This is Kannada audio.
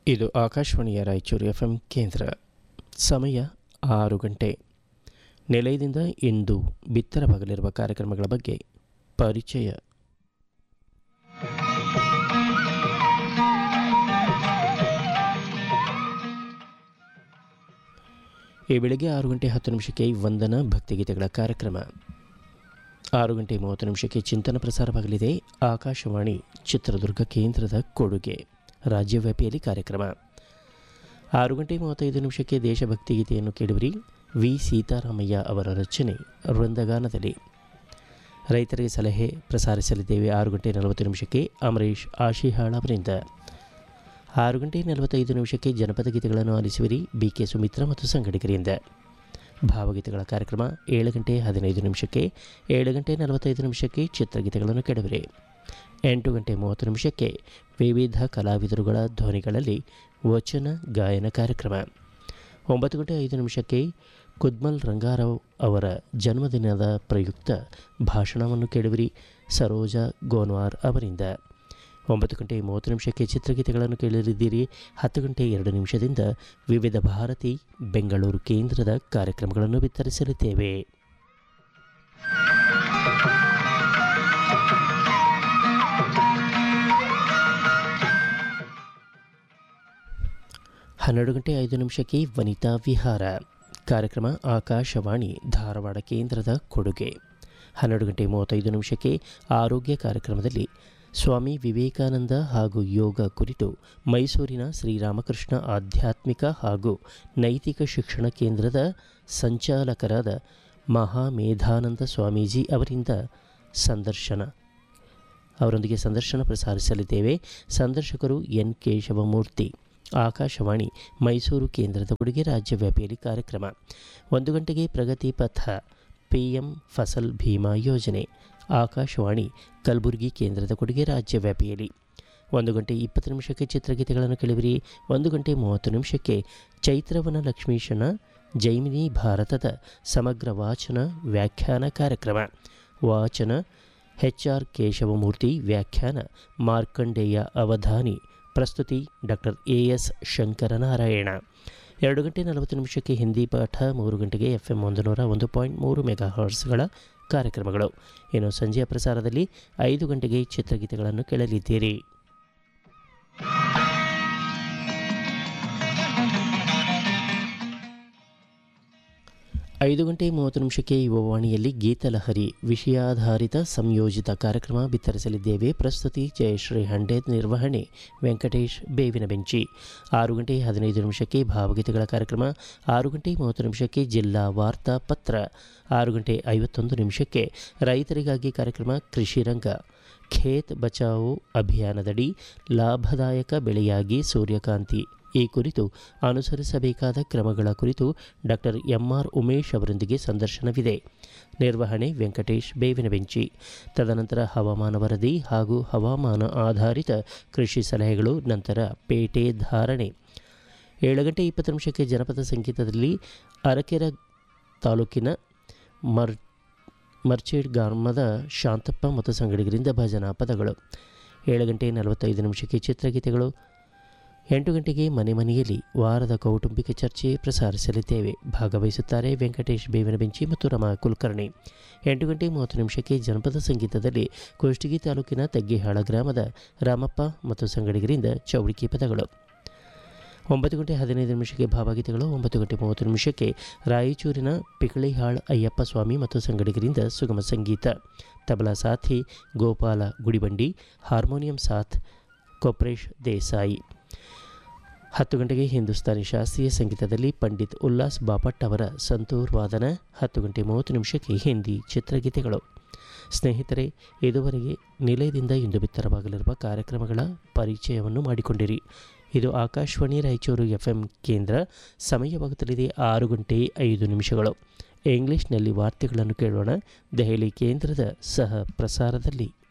ಇದು ಆಕಾಶವಾಣಿಯ ರಾಯಚೂರು ಎಫ್ ಎಂ ಕೇಂದ್ರ ಸಮಯ ಆರು ಗಂಟೆ ನಿಲಯದಿಂದ ಇಂದು ಬಿತ್ತರವಾಗಲಿರುವ ಕಾರ್ಯಕ್ರಮಗಳ ಬಗ್ಗೆ ಪರಿಚಯ ಈ ಬೆಳಗ್ಗೆ ಆರು ಗಂಟೆ ಹತ್ತು ನಿಮಿಷಕ್ಕೆ ವಂದನ ಭಕ್ತಿಗೀತೆಗಳ ಕಾರ್ಯಕ್ರಮ ಆರು ಗಂಟೆ ಮೂವತ್ತು ನಿಮಿಷಕ್ಕೆ ಚಿಂತನ ಪ್ರಸಾರವಾಗಲಿದೆ ಆಕಾಶವಾಣಿ ಚಿತ್ರದುರ್ಗ ಕೇಂದ್ರದ ಕೊಡುಗೆ ರಾಜ್ಯವ್ಯಾಪಿಯಲ್ಲಿ ಕಾರ್ಯಕ್ರಮ ಆರು ಗಂಟೆ ಮೂವತ್ತೈದು ನಿಮಿಷಕ್ಕೆ ದೇಶಭಕ್ತಿ ಗೀತೆಯನ್ನು ಕೇಳುವಿರಿ ವಿ ಸೀತಾರಾಮಯ್ಯ ಅವರ ರಚನೆ ವೃಂದಗಾನದಲ್ಲಿ ರೈತರಿಗೆ ಸಲಹೆ ಪ್ರಸಾರಿಸಲಿದ್ದೇವೆ ಆರು ಗಂಟೆ ನಲವತ್ತು ನಿಮಿಷಕ್ಕೆ ಅಮರೇಶ್ ಆಶಿಹಾಳ ಅವರಿಂದ ಆರು ಗಂಟೆ ನಲವತ್ತೈದು ನಿಮಿಷಕ್ಕೆ ಜನಪದ ಗೀತೆಗಳನ್ನು ಆಲಿಸುವಿರಿ ಬಿ ಕೆ ಸುಮಿತ್ರ ಮತ್ತು ಸಂಘಟಕರಿಂದ ಭಾವಗೀತೆಗಳ ಕಾರ್ಯಕ್ರಮ ಏಳು ಗಂಟೆ ಹದಿನೈದು ನಿಮಿಷಕ್ಕೆ ಏಳು ಗಂಟೆ ನಲವತ್ತೈದು ನಿಮಿಷಕ್ಕೆ ಚಿತ್ರಗೀತೆಗಳನ್ನು ಕೆಡವಿರಿ ಎಂಟು ಗಂಟೆ ಮೂವತ್ತು ನಿಮಿಷಕ್ಕೆ ವಿವಿಧ ಕಲಾವಿದರುಗಳ ಧ್ವನಿಗಳಲ್ಲಿ ವಚನ ಗಾಯನ ಕಾರ್ಯಕ್ರಮ ಒಂಬತ್ತು ಗಂಟೆ ಐದು ನಿಮಿಷಕ್ಕೆ ಕುದ್ಮಲ್ ರಂಗಾರಾವ್ ಅವರ ಜನ್ಮದಿನದ ಪ್ರಯುಕ್ತ ಭಾಷಣವನ್ನು ಕೇಳುವಿರಿ ಸರೋಜಾ ಗೋನ್ವಾರ್ ಅವರಿಂದ ಒಂಬತ್ತು ಗಂಟೆ ಮೂವತ್ತು ನಿಮಿಷಕ್ಕೆ ಚಿತ್ರಗೀತೆಗಳನ್ನು ಕೇಳಲಿದ್ದೀರಿ ಹತ್ತು ಗಂಟೆ ಎರಡು ನಿಮಿಷದಿಂದ ವಿವಿಧ ಭಾರತಿ ಬೆಂಗಳೂರು ಕೇಂದ್ರದ ಕಾರ್ಯಕ್ರಮಗಳನ್ನು ಬಿತ್ತರಿಸಲಿದ್ದೇವೆ ಹನ್ನೆರಡು ಗಂಟೆ ಐದು ನಿಮಿಷಕ್ಕೆ ವನಿತಾ ವಿಹಾರ ಕಾರ್ಯಕ್ರಮ ಆಕಾಶವಾಣಿ ಧಾರವಾಡ ಕೇಂದ್ರದ ಕೊಡುಗೆ ಹನ್ನೆರಡು ಗಂಟೆ ಮೂವತ್ತೈದು ನಿಮಿಷಕ್ಕೆ ಆರೋಗ್ಯ ಕಾರ್ಯಕ್ರಮದಲ್ಲಿ ಸ್ವಾಮಿ ವಿವೇಕಾನಂದ ಹಾಗೂ ಯೋಗ ಕುರಿತು ಮೈಸೂರಿನ ಶ್ರೀರಾಮಕೃಷ್ಣ ಆಧ್ಯಾತ್ಮಿಕ ಹಾಗೂ ನೈತಿಕ ಶಿಕ್ಷಣ ಕೇಂದ್ರದ ಸಂಚಾಲಕರಾದ ಮಹಾಮೇಧಾನಂದ ಸ್ವಾಮೀಜಿ ಅವರಿಂದ ಸಂದರ್ಶನ ಅವರೊಂದಿಗೆ ಸಂದರ್ಶನ ಪ್ರಸಾರಿಸಲಿದ್ದೇವೆ ಸಂದರ್ಶಕರು ಎನ್ ಕೇಶವಮೂರ್ತಿ ಆಕಾಶವಾಣಿ ಮೈಸೂರು ಕೇಂದ್ರದ ಕೊಡುಗೆ ರಾಜ್ಯವ್ಯಾಪಿಯಲ್ಲಿ ಕಾರ್ಯಕ್ರಮ ಒಂದು ಗಂಟೆಗೆ ಪ್ರಗತಿ ಪಥ ಪಿ ಎಂ ಫಸಲ್ ಭೀಮಾ ಯೋಜನೆ ಆಕಾಶವಾಣಿ ಕಲಬುರಗಿ ಕೇಂದ್ರದ ಕೊಡುಗೆ ರಾಜ್ಯವ್ಯಾಪಿಯಲ್ಲಿ ಒಂದು ಗಂಟೆ ಇಪ್ಪತ್ತು ನಿಮಿಷಕ್ಕೆ ಚಿತ್ರಗೀತೆಗಳನ್ನು ಕೇಳುವಿರಿ ಒಂದು ಗಂಟೆ ಮೂವತ್ತು ನಿಮಿಷಕ್ಕೆ ಚೈತ್ರವನ ಲಕ್ಷ್ಮೀಶನ ಜೈಮಿನಿ ಭಾರತದ ಸಮಗ್ರ ವಾಚನ ವ್ಯಾಖ್ಯಾನ ಕಾರ್ಯಕ್ರಮ ವಾಚನ ಎಚ್ ಆರ್ ಕೇಶವಮೂರ್ತಿ ವ್ಯಾಖ್ಯಾನ ಮಾರ್ಕಂಡೇಯ ಅವಧಾನಿ ಪ್ರಸ್ತುತಿ ಡಾಕ್ಟರ್ ಎ ಎಸ್ ಶಂಕರನಾರಾಯಣ ಎರಡು ಗಂಟೆ ನಲವತ್ತು ನಿಮಿಷಕ್ಕೆ ಹಿಂದಿ ಪಾಠ ಮೂರು ಗಂಟೆಗೆ ಎಫ್ ಎಂ ಒಂದು ನೂರ ಒಂದು ಪಾಯಿಂಟ್ ಮೂರು ಮೆಗಾ ಹರ್ಸ್ಗಳ ಕಾರ್ಯಕ್ರಮಗಳು ಇನ್ನು ಸಂಜೆಯ ಪ್ರಸಾರದಲ್ಲಿ ಐದು ಗಂಟೆಗೆ ಚಿತ್ರಗೀತೆಗಳನ್ನು ಕೇಳಲಿದ್ದೀರಿ ಐದು ಗಂಟೆ ಮೂವತ್ತು ನಿಮಿಷಕ್ಕೆ ಯುವವಾಣಿಯಲ್ಲಿ ಗೀತಲಹರಿ ವಿಷಯಾಧಾರಿತ ಸಂಯೋಜಿತ ಕಾರ್ಯಕ್ರಮ ಬಿತ್ತರಿಸಲಿದ್ದೇವೆ ಪ್ರಸ್ತುತಿ ಜಯಶ್ರೀ ಹಂಡೇದ್ ನಿರ್ವಹಣೆ ವೆಂಕಟೇಶ್ ಬೇವಿನ ಬೆಂಚಿ ಆರು ಗಂಟೆ ಹದಿನೈದು ನಿಮಿಷಕ್ಕೆ ಭಾವಗೀತೆಗಳ ಕಾರ್ಯಕ್ರಮ ಆರು ಗಂಟೆ ಮೂವತ್ತು ನಿಮಿಷಕ್ಕೆ ಜಿಲ್ಲಾ ವಾರ್ತಾ ಪತ್ರ ಆರು ಗಂಟೆ ಐವತ್ತೊಂದು ನಿಮಿಷಕ್ಕೆ ರೈತರಿಗಾಗಿ ಕಾರ್ಯಕ್ರಮ ಕೃಷಿ ರಂಗ ಖೇತ್ ಬಚಾವೋ ಅಭಿಯಾನದಡಿ ಲಾಭದಾಯಕ ಬೆಳೆಯಾಗಿ ಸೂರ್ಯಕಾಂತಿ ಈ ಕುರಿತು ಅನುಸರಿಸಬೇಕಾದ ಕ್ರಮಗಳ ಕುರಿತು ಡಾಕ್ಟರ್ ಎಂಆರ್ ಉಮೇಶ್ ಅವರೊಂದಿಗೆ ಸಂದರ್ಶನವಿದೆ ನಿರ್ವಹಣೆ ವೆಂಕಟೇಶ್ ಬೇವಿನ ಬೆಂಚಿ ತದನಂತರ ಹವಾಮಾನ ವರದಿ ಹಾಗೂ ಹವಾಮಾನ ಆಧಾರಿತ ಕೃಷಿ ಸಲಹೆಗಳು ನಂತರ ಪೇಟೆ ಧಾರಣೆ ಏಳು ಗಂಟೆ ಇಪ್ಪತ್ತು ನಿಮಿಷಕ್ಕೆ ಜನಪದ ಸಂಗೀತದಲ್ಲಿ ಅರಕೆರ ತಾಲೂಕಿನ ಮರ್ ಮರ್ಚೇಡ್ ಗ್ರಾಮದ ಶಾಂತಪ್ಪ ಮತ್ತು ಸಂಗಡಿಗರಿಂದ ಭಜನಾ ಪದಗಳು ಏಳು ಗಂಟೆ ನಲವತ್ತೈದು ನಿಮಿಷಕ್ಕೆ ಚಿತ್ರಗೀತೆಗಳು ಎಂಟು ಗಂಟೆಗೆ ಮನೆ ಮನೆಯಲ್ಲಿ ವಾರದ ಕೌಟುಂಬಿಕ ಚರ್ಚೆ ಪ್ರಸಾರಿಸಲಿದ್ದೇವೆ ಭಾಗವಹಿಸುತ್ತಾರೆ ವೆಂಕಟೇಶ್ ಬೇವಿನ ಬೆಂಚಿ ಮತ್ತು ರಮಾ ಕುಲಕರ್ಣಿ ಎಂಟು ಗಂಟೆ ಮೂವತ್ತು ನಿಮಿಷಕ್ಕೆ ಜನಪದ ಸಂಗೀತದಲ್ಲಿ ಕುಷ್ಟಗಿ ತಾಲೂಕಿನ ತಗ್ಗಿಹಾಳ ಗ್ರಾಮದ ರಾಮಪ್ಪ ಮತ್ತು ಸಂಗಡಿಗರಿಂದ ಚೌಡಿಕಿ ಪದಗಳು ಒಂಬತ್ತು ಗಂಟೆ ಹದಿನೈದು ನಿಮಿಷಕ್ಕೆ ಭಾವಗೀತೆಗಳು ಒಂಬತ್ತು ಗಂಟೆ ಮೂವತ್ತು ನಿಮಿಷಕ್ಕೆ ರಾಯಚೂರಿನ ಪಿಕಳಿಹಾಳ್ ಅಯ್ಯಪ್ಪ ಸ್ವಾಮಿ ಮತ್ತು ಸಂಗಡಿಗರಿಂದ ಸುಗಮ ಸಂಗೀತ ತಬಲಾ ಸಾಥಿ ಗೋಪಾಲ ಗುಡಿಬಂಡಿ ಹಾರ್ಮೋನಿಯಂ ಸಾಥ್ ಕೊಪ್ರೇಶ್ ದೇಸಾಯಿ ಹತ್ತು ಗಂಟೆಗೆ ಹಿಂದೂಸ್ತಾನಿ ಶಾಸ್ತ್ರೀಯ ಸಂಗೀತದಲ್ಲಿ ಪಂಡಿತ್ ಉಲ್ಲಾಸ್ ಬಾಪಟ್ ಅವರ ಸಂತೂರ್ ವಾದನ ಹತ್ತು ಗಂಟೆ ಮೂವತ್ತು ನಿಮಿಷಕ್ಕೆ ಹಿಂದಿ ಚಿತ್ರಗೀತೆಗಳು ಸ್ನೇಹಿತರೆ ಇದುವರೆಗೆ ನಿಲಯದಿಂದ ಇಂದು ಬಿತ್ತರವಾಗಲಿರುವ ಕಾರ್ಯಕ್ರಮಗಳ ಪರಿಚಯವನ್ನು ಮಾಡಿಕೊಂಡಿರಿ ಇದು ಆಕಾಶವಾಣಿ ರಾಯಚೂರು ಎಫ್ ಎಂ ಕೇಂದ್ರ ಸಮಯವಾಗುತ್ತಲಿದೆ ಆರು ಗಂಟೆ ಐದು ನಿಮಿಷಗಳು ಇಂಗ್ಲಿಷ್ನಲ್ಲಿ ವಾರ್ತೆಗಳನ್ನು ಕೇಳೋಣ ದೆಹಲಿ ಕೇಂದ್ರದ ಸಹ ಪ್ರಸಾರದಲ್ಲಿ